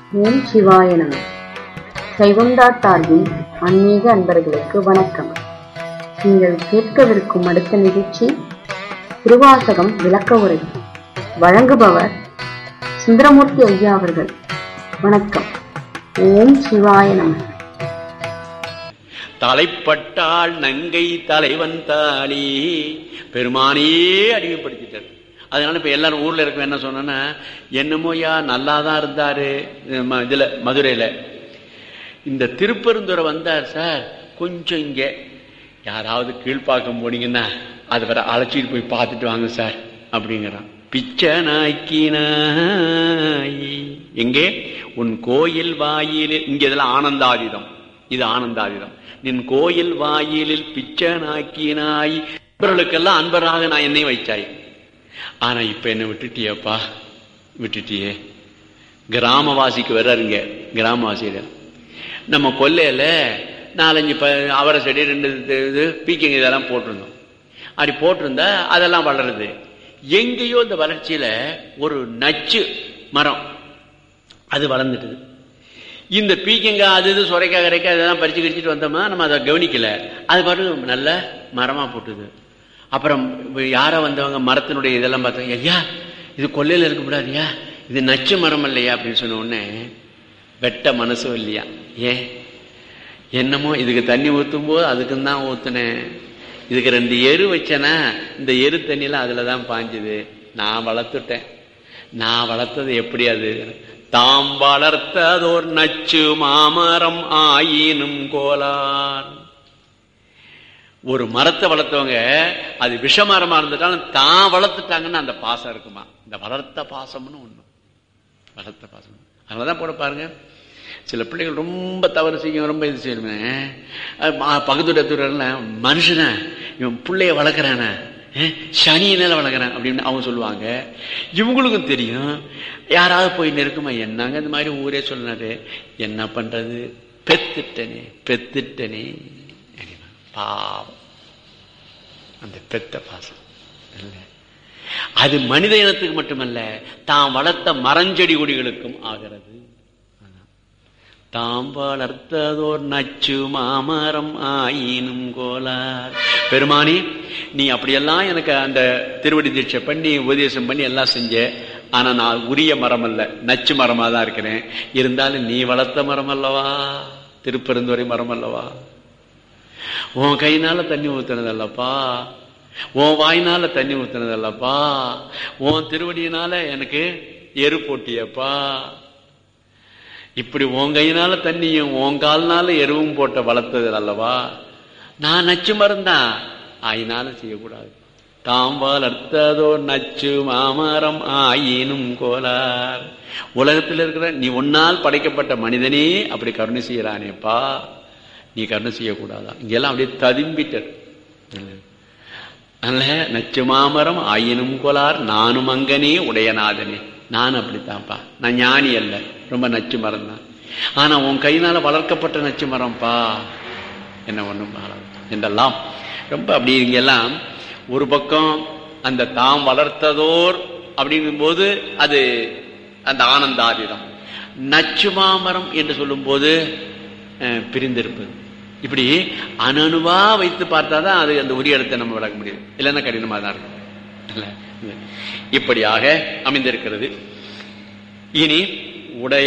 ஓம் சிவாய நம சைவந்தா சார்பில் ஆன்மீக அன்பர்களுக்கு வணக்கம் நீங்கள் கேட்கவிருக்கும் அடுத்த நிகழ்ச்சி திருவாசகம் விளக்க உரை வழங்குபவர் சுந்தரமூர்த்தி ஐயா அவர்கள் வணக்கம் ஓம் சிவாய நம தலைப்பட்டால் நங்கை தலைவன் தாளி பெருமானே அறிவுப்படுத்திட்டார் அதனால இப்ப எல்லாரும் ஊர்ல இருக்க என்ன சொன்னா என்னமோயா நல்லா தான் இருந்தாரு ம- இதுல மதுரையில இந்த திருப்பெருந்துறை வந்தார் சார் கொஞ்சம் இங்க யாராவது கீழ்ப்பாக்கம் போனீங்கன்னா அது வர அழைச்சிட்டு போய் பார்த்துட்டு வாங்க சார் அப்படிங்கிறான் பிச்சை நாய்க்கி நாய் எங்கே உன் கோயில் வாயிலில் இங்க இதெல்லாம் ஆனந்தாதிதம் இது ஆனந்தாதிதம் நின் கோயில் வாயிலில் பிச்சை நாக்கினாய் இவர்களுக்கெல்லாம் அன்பராக நான் என்னை வைச்சாய் ஆனா இப்ப என்ன விட்டுட்டியப்பா விட்டுட்டியே கிராமவாசிக்கு வர்றாருங்க கிராமவாசியில நம்ம கொல்லையில நாலஞ்சு ப அவரை செடி ரெண்டு இது- இது பீக்கிங் இதெல்லாம் போட்டிருந்தோம் அப்படி போட்டிருந்தா அதெல்லாம் வளருது எங்கேயோ இந்த வளர்ச்சியில ஒரு நச்சு மரம் அது வளர்ந்துட்டுது இந்த பீக்கங்காய் அது இது சுரைக்காய் கரைக்காய் இதெல்லாம் பறிச்சு கடிச்சிட்டு வந்தோமா நம்ம அதை கவனிக்கல அது பாட்டு நல்ல மரமா போட்டுது அப்புறம் யாரோ வந்தவங்க மரத்தினுடைய இதெல்லாம் பார்த்தாங்க ஐயா இது கொல்லையில இருக்கக்கூடாதுயா இது நச்சு மரம் இல்லையா அப்படின்னு சொன்ன உடனே வெட்ட மனசும் இல்லையா ஏன் என்னமோ இதுக்கு தண்ணி ஊத்தும் போது அதுக்கும் தான் ஊத்துனேன் இதுக்கு ரெண்டு எரு வச்சேனா இந்த எரு தண்ணியெல்லாம் அதுல தான் பாஞ்சுது நான் வளர்த்துட்டேன் நான் வளர்த்தது எப்படி அது தாம் வளர்த்ததோர் நச்சு மாமரம் ஆயினும் கோலான் ஒரு மரத்தை வளர்த்தவங்க அது விஷமரமா இருந்துட்டாலும் தான் வளர்த்துட்டாங்கன்னு அந்த பாசம் இருக்குமா இந்த வளர்த்த பாசம்னு ஒண்ணு வளர்த்த பாசம் அதனாலதான் போட பாருங்க சில பிள்ளைகள் ரொம்ப தவறு செய்யும் ரொம்ப இது செய்யணுமே பக்கத்துடைய மனுஷன இவன் பிள்ளைய வளர்க்குறானே சனியினால வளர்க்குறான் அப்படின்னு அவங்க சொல்லுவாங்க இவங்களுக்கும் தெரியும் யாராவது போய் நெருக்குமா என்னங்க இந்த மாதிரி ஊரே சொன்னாரு என்ன பண்றது பெத்துட்டனே பெத்துட்டனே அப்படின்னா, பாவம் அந்த பெத்த பாசம் இல்லை அது மனித இனத்துக்கு மட்டுமல்ல தாம் வளர்த்த மரஞ்செடி கொடிகளுக்கும் ஆகிறது தாம் வளர்த்ததோர் நச்சு மாமரம் ஆயினும் கோலார் பெருமானி நீ அப்படியெல்லாம் எனக்கு அந்த திருவடி தீட்சை பண்ணி உபதேசம் பண்ணி எல்லாம் செஞ்ச ஆனா நான் உரிய மரம் அல்ல நச்சு மரமா தான் இருக்கிறேன் இருந்தாலும் நீ வளர்த்த மரம் அல்லவா திருப்பெருந்துறை மரம் அல்லவா உன் கையினால தண்ணி ஊத்துனதல்லப்பா உன் வாயினால தண்ணி ஊத்துனதல்லப்பா உன் திருவடியினால எனக்கு எரு போட்டியப்பா இப்படி உன் கையினால தண்ணியும் உன் கால்னால எருவும் போட்ட வளர்த்தது அல்லவா நான் நச்சு மருந்தான் ஆயினால செய்யக்கூடாது தாம் வளர்த்ததோ நச்சு மாமரம் ஆயினும் கோலார் உலகத்தில் இருக்கிற நீ உன்னால் படைக்கப்பட்ட மனிதனே அப்படி கருணை செய்யறானேப்பா நீ கருணை செய்யக்கூடாதா இங்கெல்லாம் அப்படியே ததும்பிட்டர் அதனால நச்சு மாமரம் ஆயினும் கோலார் நானும் அங்கனே உடையநாதனே நான் அப்படித்தான்ப்பா நான் ஞானி அல்ல ரொம்ப நச்சு மரம் தான் ஆனா உன் கையினால வளர்க்கப்பட்ட நச்சு மரம்ப்பா என்ன ஒண்ணும் ஆகாது என்றெல்லாம் ரொம்ப அப்படி இங்கெல்லாம் ஒரு பக்கம் அந்த தாம் வளர்த்ததோர் அப்படிங்கும்போது அது அந்த ஆனந்தாதிதம் நச்சு மாமரம் என்று சொல்லும்போது அஹ், பிரிந்திருப்பது இப்படி அணனுவா வைத்து பார்த்தாதான் அது அந்த உரிய இடத்தை நம்ம விளக்க முடியும் இல்லைன்னா கடினமா தான் இருக்கும் இல்ல? இப்படியாக அமைந்திருக்கிறது இனி உடைய